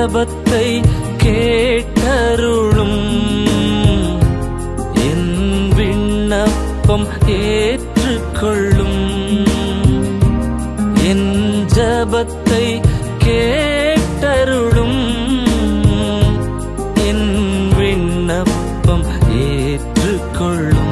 ஜபத்தை கேட்டருளும் என் விண்ணப்பம் ஏற்றுக்கொள்ளும் என் ஜபத்தை கேட்டருளும் என் விண்ணப்பம் ஏற்றுக்கொள்ளும்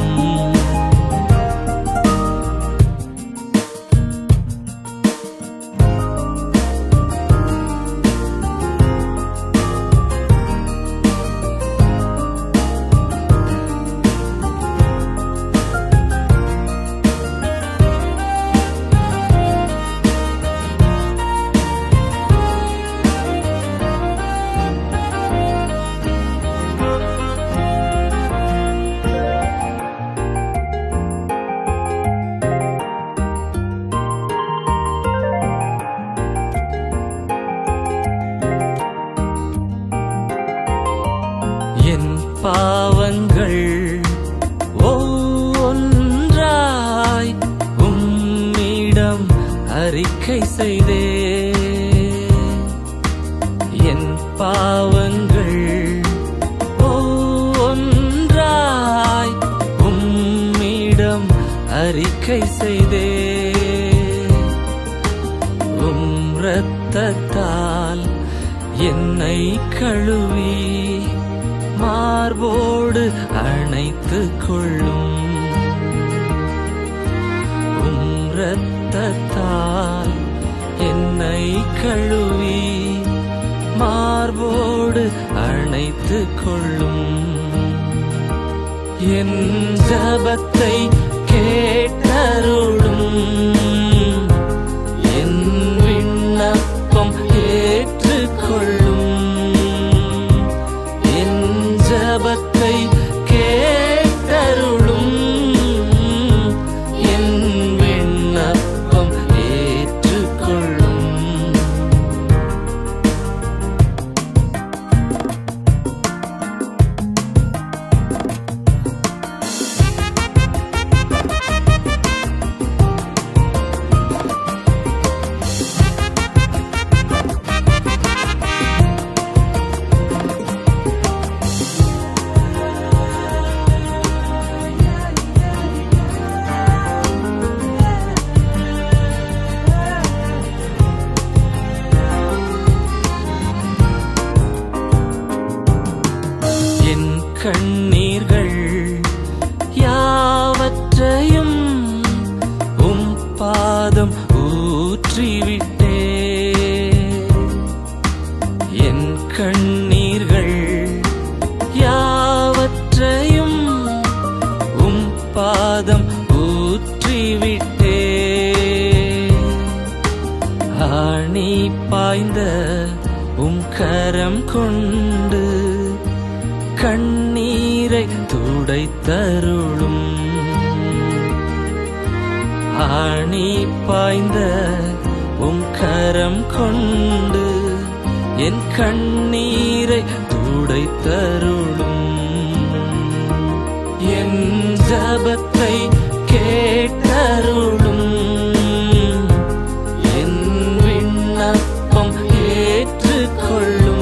என் பாவங்கள் ஒவ்வொன்றாய் உம்மிடம் அறிக்கை செய்தே என் பாவங்கள் ஒவ்வொன்றாய் உம்மிடம் அறிக்கை செய்தே உம் இரத்தத்தால் என்னை கழுவி மார்போடு அணைத்து கொள்ளும் உம் இரத்தத்தால் என்னை கழுவி மார்போடு அணைத்து கொள்ளும் என் ஜபத்தை கேட்டருளும் என் விண்ணப்பம் ஏற்றுக்கொள்ளும் என் ஜபத்தை கேட்டருளும் என் விண்ணப்பம் ஏற்றுக்கொள்ளும் என் கண்ணீர்கள் யாவற்றையும் உம் பாதம் ஊற்றிவிட்டே என் கண்ணீர்கள் யாவற்றையும் உம் பாதம் ஊற்றிவிட்டே ஆணி பாய்ந்த உம் கரம் கொண்டு கண்ணீரை துடைத்தருளும் ஆணி பாய்ந்த உம் கரம் கொண்டு என் கண்ணீரை துடைத்தருளும் என் ஜபத்தை கேட்டருளும் என் விண்ணப்பம் ஏற்றுக்கொள்ளும்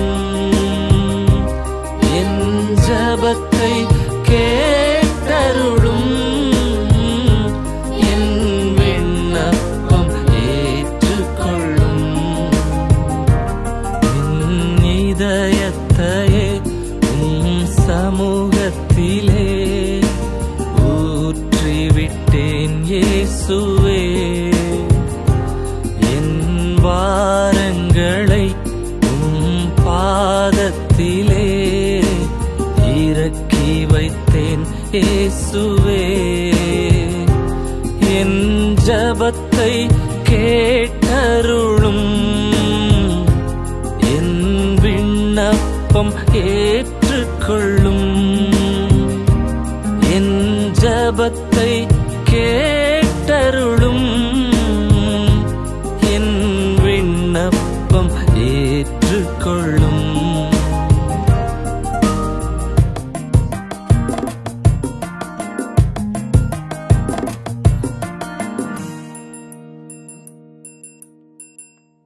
என் ஜபத்தை கேட்டருளும் என் விண்ணப்பம் ஏற்றுக்கொள்ளும் என் இதயத்தையே உம் சமூகத்திலே ஊற்றிவிட்டேன் இயேசுவே என் வாரங்களை உம் பாதத்திலே இறக்கி வைத்தேன் இயேசுவே என் ஜபத்தை கேட்டருளும் என் விண்ணப்பம் ஏற்றுக்கொள்ளும் என் ஜபத்தை கே